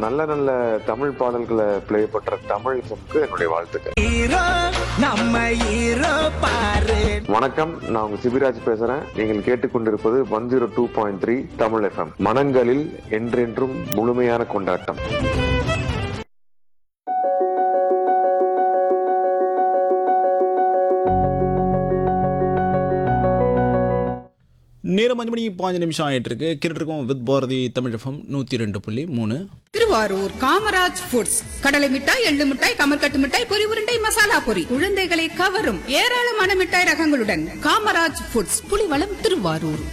நல்ல நல்ல தமிழ் பாடல்களை ப்ளே பண்ற தமிழ் எஃப்எம்க்கு என்னுடைய வாழ்த்துக்கள் ஹீரோ நம்ம ஹீரோ பாரு வணக்கம் நான் உங்க சிபிராஜ் பேசுறேன் நீங்கள் கேட்டுக்கொண்டிருப்பது one zero two point three Tamil FM மனங்களில் என்றென்றும் முழுமையான கொண்டாட்டம் நேரம் அஞ்சு மணிக்கு பாஞ்சு நிமிஷம் ஆயிட்டு இருக்கு கேட்டுருக்கோம் வித் பாரதி தமிழ் எஃப்எம் நூற்றி ரெண்டு புள்ளி மூணு திருவாரூர் காமராஜ் ஃபுட்ஸ் கடலை மிட்டாய் எள்ளு மிட்டாய் கமர்கட்டு மிட்டாய் பொரி உருண்டை மசாலா பொரி குழந்தைகளை கவரும் ஏராளமான மிட்டாய் ரகங்களுடன் Kamaraj foods Pulivalam Thiruvarur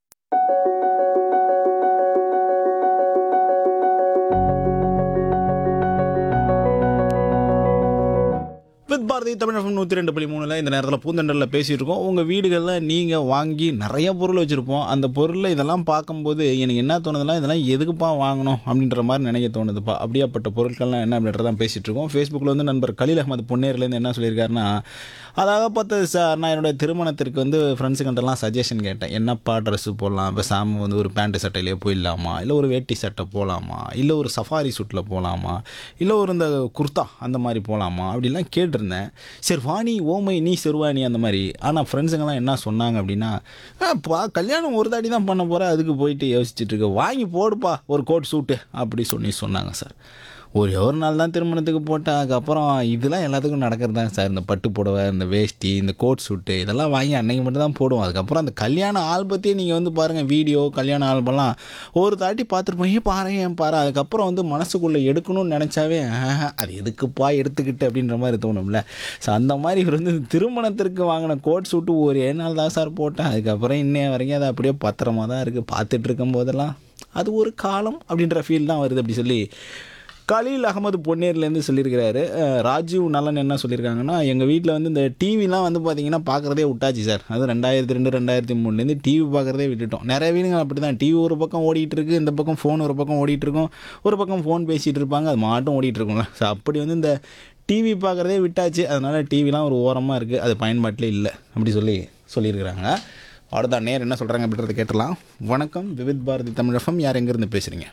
with Bharathi Tamil FM நூற்றி ரெண்டு புள்ளி மூணில் இந்த நேரத்தில் பூந்தண்டலில் பேசிகிட்டு இருக்கோம் உங்கள் வீடுகளில் நீங்கள் வாங்கி நிறைய பொருள் வச்சுருப்போம் அந்த பொருளில் இதெல்லாம் பார்க்கும்போது எனக்கு என்ன தோணுதுன்னா இதெல்லாம் எதுக்குப்பா வாங்கணும் அப்படின்ற மாதிரி நினைக்க தோணுதுப்பா அப்படியாப்பட்ட பொருட்கள்லாம் என்ன அப்படின்றதான் பேசிகிட்டு இருக்கோம் ஃபேஸ்புக்கில் வந்து நண்பர் கலீல் அகமது பொன்னேர்லேருந்து என்ன சொல்லியிருக்காருன்னா அதாக பார்த்து சார் நான் என்னுடைய திருமணத்திற்கு வந்து ஃப்ரெண்ட்ஸுக்கிட்டலாம் சஜஷன் கேட்டேன் என்னப்பா ட்ரெஸ்ஸு போடலாம் இப்போ சாமி வந்து ஒரு பேண்ட்டு சட்டையிலே போயிடலாமா இல்லை ஒரு வேட்டி சட்டை போகலாமா இல்லை ஒரு சஃபாரி சூட்டில் போகலாமா இல்லை ஒரு இந்த குர்தா அந்த மாதிரி போகலாமா அப்படிலாம் கேட்டிருந்தேன் செர்வானி ஓமை நீ செர்வானி அந்த மாதிரி ஆனால் ஃப்ரெண்ட்ஸுங்கெல்லாம் என்ன சொன்னாங்க அப்படின்னா பா கல்யாணம் ஒரு தாடி தான் பண்ண போகிற அதுக்கு போயிட்டு யோசிச்சுட்டு இருக்க வாங்கி போடுப்பா ஒரு கோட் சூட்டு அப்படி சொல்லி சொன்னாங்க சார் ஒரே ஒரு நாள் தான் திருமணத்துக்கு போட்டேன் அதுக்கப்புறம் இதெல்லாம் எல்லாத்துக்கும் நடக்கிறது தான் சார் இந்த பட்டு புடவை இந்த வேஷ்டி இந்த கோட் சூட்டு இதெல்லாம் வாங்கி அன்னைக்கு மட்டும் தான் போடுவோம் அதுக்கப்புறம் அந்த கல்யாண ஆல்பத்தையும் நீங்கள் வந்து பாருங்கள் வீடியோ கல்யாண ஆல்பம்லாம் ஒரு தாட்டி பார்த்துருப்போம் ஏன் பாரு ஏன் பாரு அதுக்கப்புறம் வந்து மனசுக்குள்ளே எடுக்கணும்னு நினச்சாவே ஆஹா, அது எதுக்குப்பா எடுத்துக்கிட்டு அப்படின்ற மாதிரி தோணும்ல ஸோ அந்த மாதிரி இவர் வந்து திருமணத்திற்கு வாங்கின கோட் சூட்டு ஒரே நாள் தான் சார் போட்டேன் அதுக்கப்புறம் இன்னைய வரைக்கும் அது அப்படியே பத்திரமா தான் இருக்குது பார்த்துட்டு இருக்கும் போதெல்லாம் அது ஒரு காலம் அப்படின்ற ஃபீல் தான் வருது அப்படி சொல்லி கலீல் அகமது பொன்னேர்லேருந்து சொல்லியிருக்கிறாரு அஹ், ராஜீவ் நலன் என்ன சொல்லியிருக்காங்கன்னா எங்கள் வீட்டில் வந்து இந்த டிவிலாம் வந்து பார்த்தீங்கன்னா பார்க்குறதே விட்டாச்சு சார் அது ரெண்டாயிரத்தி ரெண்டு ரெண்டாயிரத்தி மூணுலேருந்து டிவி பார்க்குறதே விட்டுட்டோம் நிறைய வீடுங்க அப்படி தான் டிவி ஒரு பக்கம் ஓடிட்டு இருக்கு இந்த பக்கம் ஃபோன் ஒரு பக்கம் ஓடிட்டு இருக்கும் ஒரு பக்கம் ஃபோன் பேசிகிட்டு இருப்பாங்க அது மாட்டும் ஓடிட்டு இருக்கும்ல ஸோ அப்படி வந்து இந்த டிவி பார்க்குறதே விட்டாச்சு அதனால் டிவிலாம் ஒரு ஓரமாக இருக்குது அது பயன்பாட்டிலே இல்லை அப்படி சொல்லி சொல்லியிருக்கிறாங்க அவ்வளோதான் நேர் என்ன சொல்கிறாங்க அப்படின்றத கேட்டலாம் வணக்கம் விவித் பாரதி தமிழகம் யார் எங்கேருந்து பேசுகிறீங்க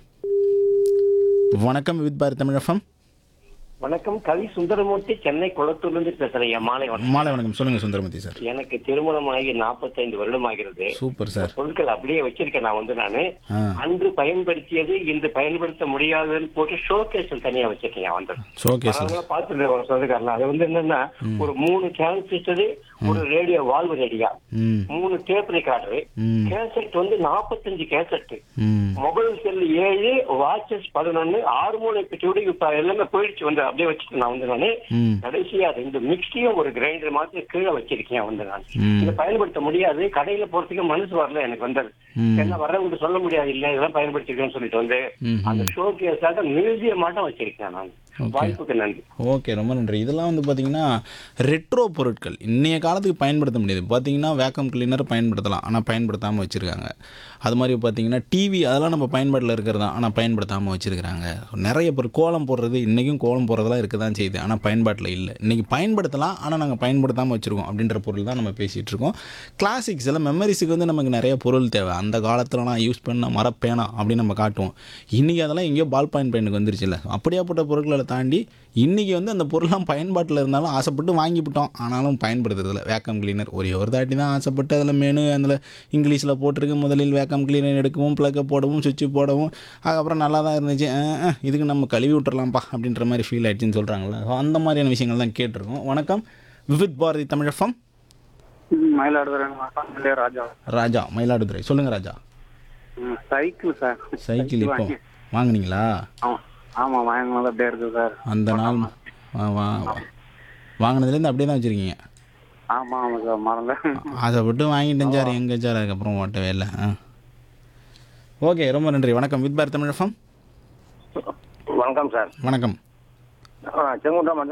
வணக்கம் விவித் பாரதி தமிழகம் வணக்கம் கவி சுந்தரமூர்த்தி சென்னை குளத்தூர்ல இருந்து பேசுறேன் என் மாலை வணக்கம் மாலை வணக்கம் சொல்லுங்கள் சுந்தரமூர்த்தி சார் எனக்கு திருமணம் ஆகி 45 வருடம் ஆகிறது சூப்பர் சார் பொருட்கள் அப்படியே வச்சிருக்கேன் நான் வந்து நானு ஆ அன்று பயன்படுத்தியது இன்று பயன்படுத்த முடியாதுன்னு போட்டு ஷோ கேஸ் தனியா வச்சிருக்கேன் நான் வந்து ஷோகேஸ் அதெல்லாம் பார்த்துட்டு ஒரு சொந்தக்காரன் அது வந்து என்னன்னா ஒரு மூணு டிரான்சிஸ்டர் ஒரு ரேடியோ வால்வு ரேடியா ம் மூணு டேப் ரெக்கார்டரு ம் கேசட் வந்து 45 கேசட் ம் மொபைல் செல் ஏழு வாட்சஸ் பதினொன்னு ஹார்மோனை பெற்றோடு இப்ப எல்லாமே போயிடுச்சு வந்து அப்படியே வச்சுட்டு நான் வந்து நானு ம் கடைசியா ரெண்டு மிக்ஸியும் ஒரு கிரைண்டர் மாதிரி கீழே வச்சிருக்கேன் வந்து நான் ம். இதை பயன்படுத்த முடியாது கடையில போறதுக்கு மனசு வரல எனக்கு வந்தது ம். என்ன வர்றவங்க சொல்ல முடியாது இல்ல இதெல்லாம் பயன்படுத்திருக்கேன்னு சொல்லிட்டு வந்து ம், அந்த ஷோ கேஸாக மியூசியம் மாட்டம் வச்சிருக்கேன் நான் Okay. வாய்ப்புக்கு நன்றி ஓகே ரொம்ப நன்றி இதெல்லாம் வந்து பார்த்தீங்கன்னா ரெட்ரோ பொருட்கள் இன்றைய காலத்துக்கு பயன்படுத்த முடியாது பார்த்தீங்கன்னா வேக்கம் கிளீனர் பயன்படுத்தலாம் ஆனால் பயன்படுத்தாமல் வச்சுருக்காங்க அது மாதிரி பார்த்தீங்கன்னா டிவி அதெல்லாம் நம்ம பயன்பாட்டில் இருக்கிறது தான் ஆனால் பயன்படுத்தாமல் வச்சுருக்கிறாங்க நிறைய பேர் கோலம் போடுறது இன்றைக்கும் கோலம் போடுறதெல்லாம் இருக்க தான் செய்யுது ஆனால் பயன்பாட்டில் இல்லை இன்றைக்கி பயன்படுத்தலாம் ஆனால் நாங்கள் பயன்படுத்தாமல் வச்சுருக்கோம் அப்படின்ற பொருள் தான் நம்ம பேசிகிட்டு இருக்கோம் கிளாசிக்ஸ் எல்லாம் மெமரிஸுக்கு வந்து நமக்கு நிறைய பொருள் தேவை அந்த காலத்தில் நான் யூஸ் பண்ண மரப்பேனா அப்படின்னு நம்ம காட்டுவோம் இன்றைக்கி அதெல்லாம் எங்கேயோ பால் பாயிண்ட் பெயினுக்கு வந்துருச்சுல்ல அப்படியாப்பட்ட பொருட்களை தாண்டி இன்றைக்கி வந்து அந்த பொருள்லாம் பயன்பாட்டில் இருந்தாலும் ஆசைப்பட்டு வாங்கிவிட்டோம் ஆனாலும் பயன்படுத்துறதில்ல வேக்கம் கிளீனர் ஒரே ஒரு தாட்டி தான் ஆசைப்பட்டு அதில் மெனு அதில் இங்கிலீஷில் போட்டிருக்கு முதலில் வேக்கம் கிளீனர் எடுக்கவும் ப்ளக்கை போடவும் சுவிட்சு போடவும் அதுக்கப்புறம் நல்லா தான் இருந்துச்சு அஹ், அஹ், இதுக்கு நம்ம கழுவி விட்டுறலாம்ப்பா அப்படின்ற மாதிரி ஃபீல் ஆயிடுச்சுன்னு சொல்கிறாங்களே அந்த மாதிரியான விஷயங்கள் தான் கேட்டிருக்கோம் வணக்கம் விவித் பாரதி தமிழகம் ம், மயிலாடுதுறை மாவட்டம் ராஜா ராஜா மயிலாடுதுறை சொல்லுங்கள் ராஜா ம், சைக்கிள் சார் சைக்கிள் இப்போ வாங்கி- வாங்குனீங்களா ஆமா ஆமா வாங்கினது அப்படியே இருக்கு சார் அந்த நாள் வா- வா- வாங்கினதுலேருந்து அப்படியே தான் வச்சுருக்கீங்க ஆமா ஆமா சார் மறந்த ஆசைப்பட்டு வாங்கிட்டேன் சார் எங்கே சார் அதுக்கப்புறம் ஓட்டவே இல்லை ஆ ஓகே ரொம்ப நன்றி வணக்கம் வித் பார் தமிழகம் வணக்கம் சார் வணக்கம் செங்குன்றம்